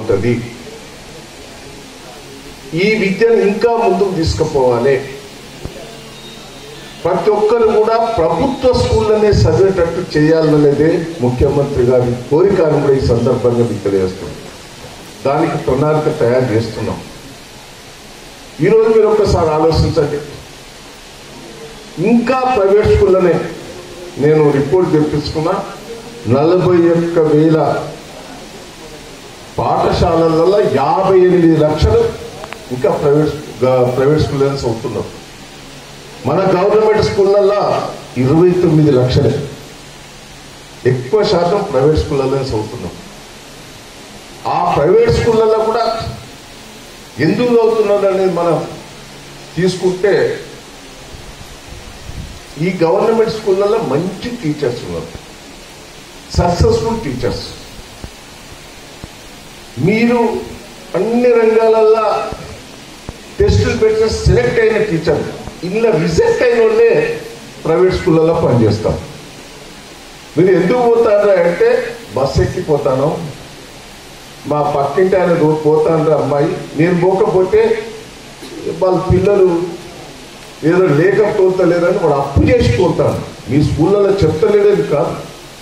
బాగుంటుంది ఈ విద్యను ఇంకా ముందుకు తీసుకుపోవాలి ప్రతి ఒక్కరు కూడా ప్రభుత్వ స్కూళ్ళనే చదివేటట్టు చేయాలనేదే ముఖ్యమంత్రి గారి కోరిక అని కూడా ఈ సందర్భంగా మీకు తెలియజేస్తున్నాం దానికి ప్రణాళిక తయారు చేస్తున్నాం ఈరోజు మీరు ఒక్కసారి ఆలోచించండి ఇంకా ప్రైవేట్ స్కూళ్ళనే నేను రిపోర్ట్ తెప్పించుకున్నా నలభై ఒక్క వేల పాఠశాలలలో యాభై ఎనిమిది లక్షలు ఇంకా ప్రైవేట్ గా- ప్రైవేట్ స్కూళ్ళని చదువుతున్నారు మన గవర్నమెంట్ స్కూళ్ళల్లో ఇరవై తొమ్మిది లక్షలే ఎక్కువ శాతం ప్రైవేట్ స్కూళ్ళలోనే చదువుతున్నాం ఆ ప్రైవేట్ స్కూళ్ళల్లో కూడా ఎందుకు చదువుతున్నారు అనేది మనం తీసుకుంటే ఈ గవర్నమెంట్ స్కూళ్ళల్లో మంచి టీచర్స్ ఉన్నారు సక్సెస్ఫుల్ టీచర్స్ మీరు అన్ని రంగాలల్లో టెస్టులు పెట్టి సెలెక్ట్ అయిన టీచర్ ఇలా రిజెక్ట్ అయిన వాళ్ళే ప్రైవేట్ స్కూళ్ళలో పనిచేస్తాం మీరు ఎందుకు పోతారా అంటే బస్ ఎక్కిపోతాను మా పక్కింటి ఆయన రోజు పోతాను అమ్మాయి నేను పోకపోతే వాళ్ళ పిల్లలు ఏదో లేకపోతలేదని వాడు అప్పు చేసి పోతాను మీ స్కూళ్ళలో చెప్తలేదని కాదు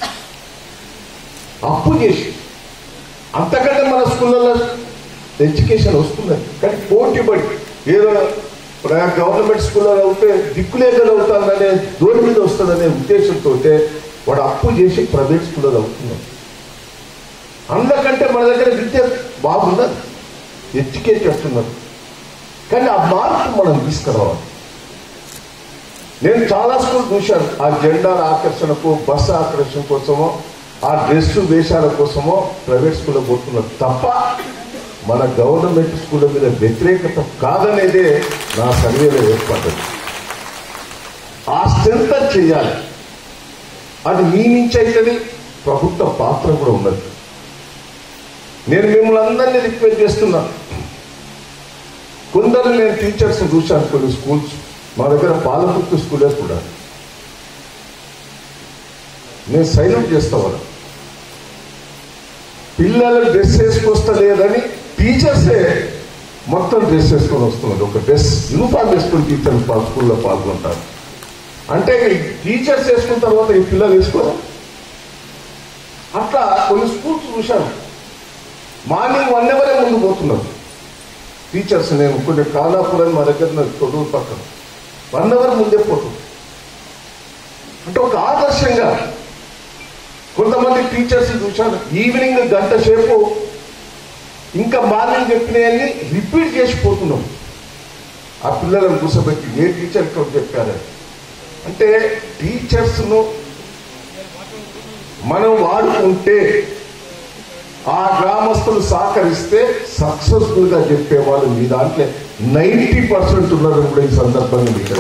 అప్పు చేసి అంతకంటే మన స్కూళ్ళలో ఎడ్యుకేషన్ వస్తుందని కానీ పోటీ పడి ఏదో ప్ర- గవర్నమెంట్ స్కూల్లో అవుతే దిక్కులేక అవుతాననే దూరం మీద వస్తుందనే ఉద్దేశంతో వాడు అప్పు చేసి ప్రైవేట్ స్కూల్లో అవుతున్నాడు అందరికంటే మన దగ్గర విద్య బాగున్నది ఎడ్యుకేట్ చేస్తున్నారు కానీ ఆ మార్పు మనం తీసుకురావాలి నేను చాలా స్కూల్ చూశాను ఆ జెండాల ఆకర్షణకు బస్సు ఆకర్షణ కోసమో ఆ డ్రెస్ వేషాల కోసమో ప్రైవేట్ స్కూల్లో పోతున్నారు తప్ప మన గవర్నమెంట్ స్కూళ్ళ మీద వ్యతిరేకత కాదనేదే నా సర్వేలో ఏర్పడ్డది ఆ స్ట్రెంత్ చేయాలి అది మీ నుంచి అవుతుంది ప్రభుత్వ పాత్ర కూడా ఉన్నది నేను మిమ్మల్ని అందరినీ రిక్వెస్ట్ చేస్తున్నా కొందరు నేను టీచర్స్ చూశాను కొన్ని స్కూల్స్ మా దగ్గర పాలపుత్తు స్కూలే కూడా నేను సైలెంట్ చేస్తా వాళ్ళ పిల్లలు డ్రెస్ వేసుకొస్తలేదని టీచర్సే మొత్తం డ్రెస్ వేసుకొని వస్తున్నారు ఒక డ్రెస్ యూనిఫామ్ వేసుకొని టీచర్స్ పా- స్కూల్లో పాల్గొంటారు అంటే ఈ టీచర్స్ వేసుకున్న తర్వాత ఈ పిల్లలు వేసుకోరు అట్లా కొన్ని స్కూల్స్ చూశాను మార్నింగ్ వన్ అవరే ముందు పోతున్నారు టీచర్స్ నేను కొన్ని కాలాపురం మా దగ్గర ఉన్నది తొడూరు పక్కన వన్ అవర్ ముందే పోతుంది అంటే ఒక ఆదర్శంగా కొంతమంది టీచర్స్ చూశాను ఈవినింగ్ గంట సేపు ఇంకా మార్నింగ్ చెప్పినవన్నీ రిపీట్ చేసి పోతున్నాం ఆ పిల్లలను కూర్చోబెట్టి ఏ టీచర్ ఇక్కడ చెప్పారు అంటే టీచర్స్ను మనం వాడుకుంటే ఆ గ్రామస్తులు సహకరిస్తే సక్సెస్ఫుల్ గా చెప్పే వాళ్ళు మీ దాంట్లో నైంటీ పర్సెంట్ ఉన్నారని కూడా ఈ సందర్భంగా మీకు